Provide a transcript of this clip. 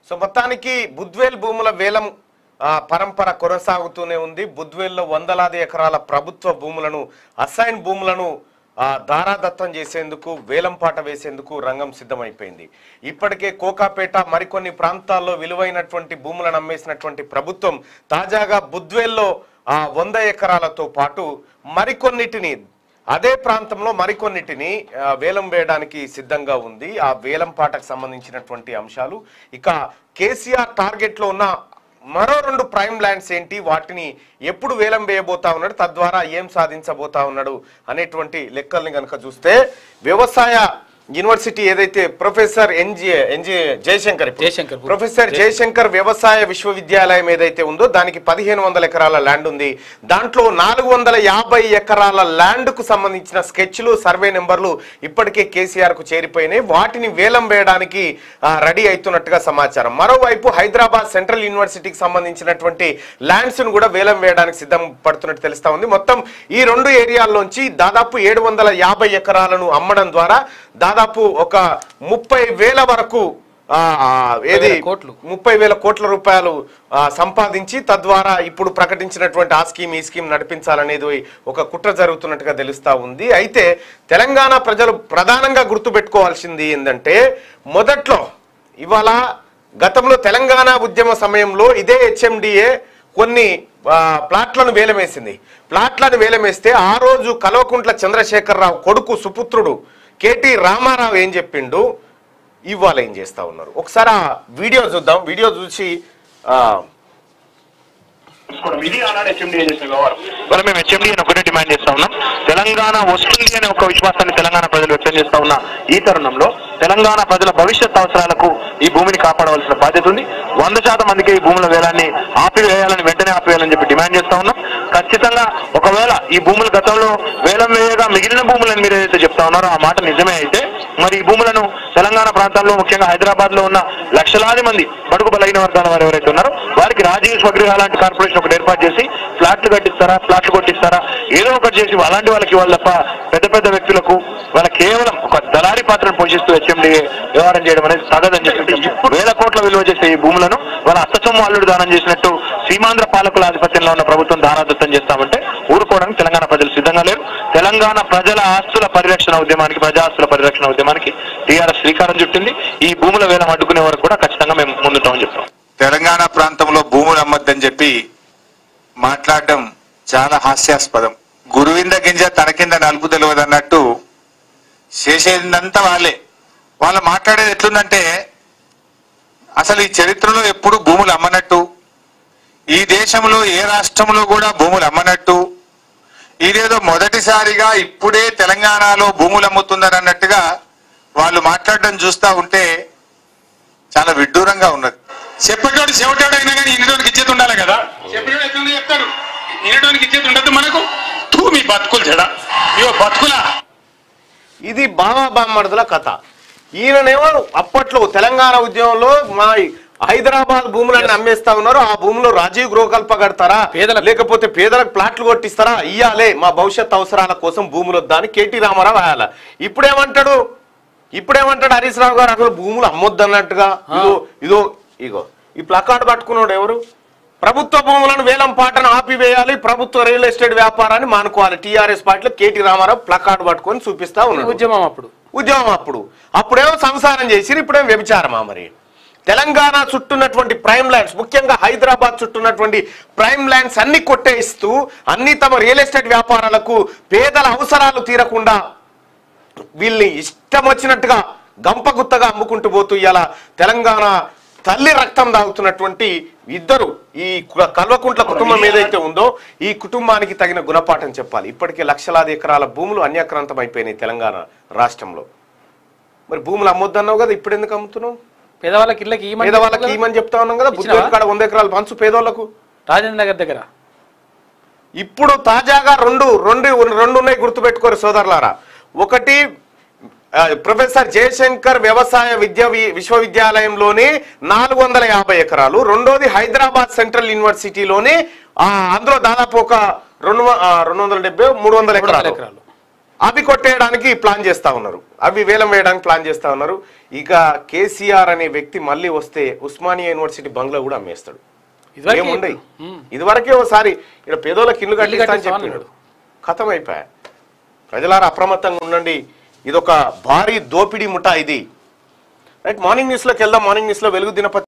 So మొత్తానికి బుద్వేల్ భూముల వేలం ఆ, పరంపర కొనసాగుతూనే ఉంది బుద్వేల్లో వందలాది ఎకరాల ప్రభుత్వ భూములను అసైన్ భూములను ఆ, దారాదత్తం చేసేందుకు వేలంపాట వేసేందుకు రంగం సిద్ధమైపోయింది ఇప్పటికే కోకాపేట మరికొన్ని ప్రాంతాల్లో విలువైనటువంటి భూములను అమ్మేసినటువంటి ప్రభుత్వం తాజాగా బుద్వేల్లో ఆ వంద ఎకరాలతో పాటు మరికొన్నిటిని అదే ప్రాంతంలో మరికొన్నిటిని ఆ, వేలం వేయడానికి సిద్ధంగా ఉంది ఆ వేలం పాటకు సంబంధించినటువంటి అంశాలు ఇక కేసీఆర్ టార్గెట్ లో ఉన్న మరో రెండు ప్రైమ్ ల్యాండ్స్ ఏంటి వాటిని ఎప్పుడు వేలం వేయబోతా ఉన్నాడు తద్వారా ఏం సాధించబోతా ఉన్నాడు అనేటువంటి లెక్కల్ని కనుక చూస్తే వ్యవసాయ యూనివర్సిటీ ఏదైతే ప్రొఫెసర్ ఎన్జి ఎన్జి జయశంకర్ ఇప్పుడు. జయశంకర్. ప్రొఫెసర్ జయశంకర్ వ్యవసాయ విశ్వవిద్యాలయం ఏదైతే ఉందో దానికి పదిహేను వందల ఎకరాల ల్యాండ్ ఉంది దాంట్లో నాలుగు వందల యాభై ఎకరాల ల్యాండ్ కు సంబంధించిన స్కెచ్లు సర్వే నెంబర్లు ఇప్పటికే కేసీఆర్ కు చేరిపోయినాయి వాటిని వేలం వేయడానికి ఆ, రెడీ అవుతున్నట్టుగా సమాచారం మరోవైపు హైదరాబాద్ సెంట్రల్ యూనివర్సిటీకి సంబంధించినటువంటి ల్యాండ్స్ ను కూడా వేలం వేయడానికి సిద్ధం పడుతున్నట్టు తెలుస్తా ఉంది మొత్తం ఈ రెండు ఏరియాల్లోంచి దాదాపు ఏడు వందల యాభై ఎకరాలను అమ్మడం ద్వారా దాదాపు ఒక ముప్పై వేల వరకు ఆ, ఆ, ఏది వేల కోట్లు. ముప్పై వేల కోట్ల రూపాయలు ఆ, సంపాదించి తద్వారా ఇప్పుడు ప్రకటించినటువంటి ఆ స్కీమ్ ఈ స్కీమ్ నడిపించాలనేది ఒక కుట్ర జరుగుతున్నట్టుగా తెలుస్తా ఉంది అయితే తెలంగాణ ప్రజలు ప్రధానంగా గుర్తుపెట్టుకోవాల్సింది ఏంటంటే మొదట్లో ఇవాళ గతంలో తెలంగాణ ఉద్యమ సమయంలో ఇదే హెచ్ఎండిఏ కొన్ని ఆ, ప్లాట్లను వేలమేసింది ప్లాట్లను వేలమేస్తే ఆ రోజు కల్వకుంట్ల చంద్రశేఖరరావు కొడుకు సుపుత్రుడు కేటీ రామారావు ఏం చెప్పిండు ఇవాళ ఏం చేస్తా ఉన్నారు ఒకసారి ఆ వీడియో చూద్దాం వీడియో చూసి ఆ, తీసుకోవడం. ఇది ఆనాడు హెచ్ఎండి చేసిన వ్యవహారం ఇవాళ మేము హెచ్ఎండి అని ఒకటే డిమాండ్ చేస్తా ఉన్నాం తెలంగాణ వస్తుంది అనే ఒక విశ్వాసాన్ని తెలంగాణ ప్రజలు వ్యక్తం చేస్తా ఉన్న ఈ తరుణంలో తెలంగాణ ప్రజల భవిష్యత్ అవసరాలకు ఈ భూమిని కాపాడవలసిన బాధ్యత ఉంది వంద శాతం మందికి ఈ భూముల వేలాన్ని ఆపివేయాలని వెంటనే ఆపివేయాలని చెప్పి డిమాండ్ చేస్తా ఉన్నాం ఖచ్చితంగా ఒకవేళ ఈ భూములు గతంలో వేలం వేయగా మిగిలిన భూములను మీరు ఏదైతే చెప్తా ఉన్నారో ఆ మాట నిజమే అయితే మరి ఈ భూములను తెలంగాణ ప్రాంతాల్లో ముఖ్యంగా హైదరాబాద్ లో ఉన్న లక్షలాది మంది బడుగు బలైన వర్గాల వారు ఎవరైతే ఉన్నారో వారికి రాజీవ్ స్వగృహ లాంటి కార్పొరేషన్ ఒకటి ఏర్పాటు చేసి ఫ్లాట్లు కట్టిస్తారా ఫ్లాట్లు కొట్టిస్తారా ఏదో ఒకటి చేసి అలాంటి వాళ్ళకి వాళ్ళ తప్ప పెద్ద పెద్ద వ్యక్తులకు వాళ్ళ కేవలం ఒక దళారీ పాత్రను పోషిస్తూ హెచ్ఎండి వ్యవహారం చేయడం అనేది తగదని చెప్పి ఇప్పుడు వేల కోట్ల విలువ చేసే ఈ భూములను వాళ్ళ అత్తసొమ్ము అల్లుడు దానం చేసినట్టు సీమాంధ్ర పాలకుల ఆధిపత్యంలో ఉన్న ప్రభుత్వం దానాదత్తం చేస్తామంటే ఊరుకోవడానికి తెలంగాణ ప్రజలు సిద్ధంగా లేరు తెలంగాణ ప్రజల ఆస్తుల పరిరక్షణ ఉద్యమానికి ప్రజా ఆస్తుల పరిరక్షణ ఉద్యమానికి టీఆర్ఎస్ శ్రీకారం చుట్టింది ఈ భూముల వేలం అడ్డుకునే వరకు కూడా ఖచ్చితంగా మేము ముందుంటామని చెప్తాం తెలంగాణ ప్రాంతంలో భూములు అమ్మొద్దని చెప్పి మాట్లాడడం చాలా హాస్యాస్పదం గురువింద గింజ తన కింద నలుపు తెలియదు అన్నట్టు చేసేదంతా వాళ్ళే వాళ్ళు మాట్లాడేది ఎట్లుందంటే అసలు ఈ చరిత్రలో ఎప్పుడు భూములు అమ్మనట్టు ఈ దేశంలో ఏ రాష్ట్రంలో కూడా భూములు అమ్మనట్టు ఇదేదో మొదటిసారిగా ఇప్పుడే తెలంగాణలో భూములు అమ్ముతుందని అన్నట్టుగా వాళ్ళు మాట్లాడడం చూస్తా ఉంటే చాలా విడ్డూరంగా ఉన్నది చెప్పేటోడు చెవిటోడు అయినా కానీ ఇన్నటోనికి ఇచ్చేది ఉండాలి కదా చెప్పేటోడు ఎట్లా చెప్తాడు ఇన్నటోనికి ఇచ్చేది ఉండదు మనకు తూ మీ బతుకులు చెడ ఇవో బతుకులా ఇది బామా బామ్మర్దుల కథ ఈయననేమో అప్పట్లో తెలంగాణ ఉద్యమంలో మా హైదరాబాద్ భూములన్నీ అమ్మేస్తా ఉన్నారు ఆ భూములో రాజీవ్ గృహకల్ప కడతారా పేదలకు. లేకపోతే పేదలకు ప్లాట్లు కొట్టిస్తారా ఇయ్యాలే మా భవిష్యత్ అవసరాల కోసం భూములు వద్దని కేటీ రామారావు వేయాల ఇప్పుడేమంటాడు ఇప్పుడేమంటాడు హరీష్ రావు గారు అసలు భూములు అమ్మొద్దన్నట్టుగా ఇదో ఇదో ఇగో ఈ ప్లకార్డు పట్టుకున్నాడు ఎవరు ప్రభుత్వ భూములను వేలం పాటను ఆపివేయాలి ప్రభుత్వ రియల్ ఎస్టేట్ వ్యాపారాన్ని మానుకోవాలి టీఆర్ఎస్ పార్టీలో కేటీ రామారావు ప్లకార్డు పట్టుకొని చూపిస్తా ఉన్నాడు ఉద్యమం అప్పుడు ఉద్యమం అప్పుడు అప్పుడేమో సంసారం చేసి ఇప్పుడేమో వ్యభిచారమా మరి తెలంగాణ చుట్టూన్నటువంటి ప్రైమ్ ల్యాండ్స్ ముఖ్యంగా హైదరాబాద్ చుట్టూన్నటువంటి ప్రైమ్ ల్యాండ్స్ అన్ని కొట్టేస్తూ అన్ని తమ రియల్ ఎస్టేట్ వ్యాపారాలకు పేదల అవసరాలు తీరకుండా వీళ్ళని ఇష్టం వచ్చినట్టుగా గంపగుత్తగా అమ్ముకుంటూ పోతూ ఇలా తెలంగాణ తల్లి రక్తం దాగుతున్నటువంటి ఇద్దరు ఈ కు- కల్వకుంట్ల కుటుంబం ఏదైతే ఉందో ఈ కుటుంబానికి తగిన గుణపాఠం చెప్పాలి ఇప్పటికే లక్షలాది ఎకరాల భూములు అన్యాక్రాంతం అయిపోయినాయి తెలంగాణ రాష్ట్రంలో మరి భూములు అమ్మొద్దన్నావు కదా ఇప్పుడు ఎందుకు అమ్ముతున్నావు పేదవాళ్ళకి ఇళ్ళకి ఈ పేదవాళ్ళకి ఈమని చెప్తా ఉన్నాం కదా బుద్ధి ఇచ్చినావా? కాడ వంద ఎకరాలు పంచు పేదవాళ్ళకు రాజేంద్ర నగర్ దగ్గర ఇప్పుడు తాజాగా రెండు రెండు రెండు ఉన్నాయి గుర్తుపెట్టుకోరు సోదరులారా ఒకటి ఆ, ప్రొఫెసర్ జయశంకర్ వ్యవసాయ విద్య వి- విశ్వవిద్యాలయంలోని నాలుగు వందల యాభై ఎకరాలు రెండోది హైదరాబాద్ సెంట్రల్ యూనివర్సిటీలోని ఆ, అందులో దాదాపు ఒక రెండు వ- ఆ, రెండు వందల డెబ్బై మూడు వందల మూడు వందల ఎకరాలు ఎకరాలు అవి కొట్టేయడానికి ప్లాన్ చేస్తా ఉన్నారు అవి వేలం వేయడానికి ప్లాన్ చేస్తా ఉన్నారు ఇక కేసీఆర్ అనే వ్యక్తి మళ్ళీ వస్తే ఉస్మానియా యూనివర్సిటీ బంగ్లా కూడా అమ్మేస్తాడు ఇదివరకే ఏముండయి ఉమ్. ఇదివరకే ఒకసారి ఇక్కడ పేదోళ్ళకి ఇల్లు కట్టిస్తా అని కట్టిస్తా చెప్పినాడు ఖతం అయిపోయా ప్రజలారా అప్రమత్తంగా ఉండండి ఇదొక భారీ దోపిడీ ముఠా ఇది రైట్ మార్నింగ్ న్యూస్లోకి వెళ్దాం మార్నింగ్ న్యూస్లో వెలుగు దినపత్రిక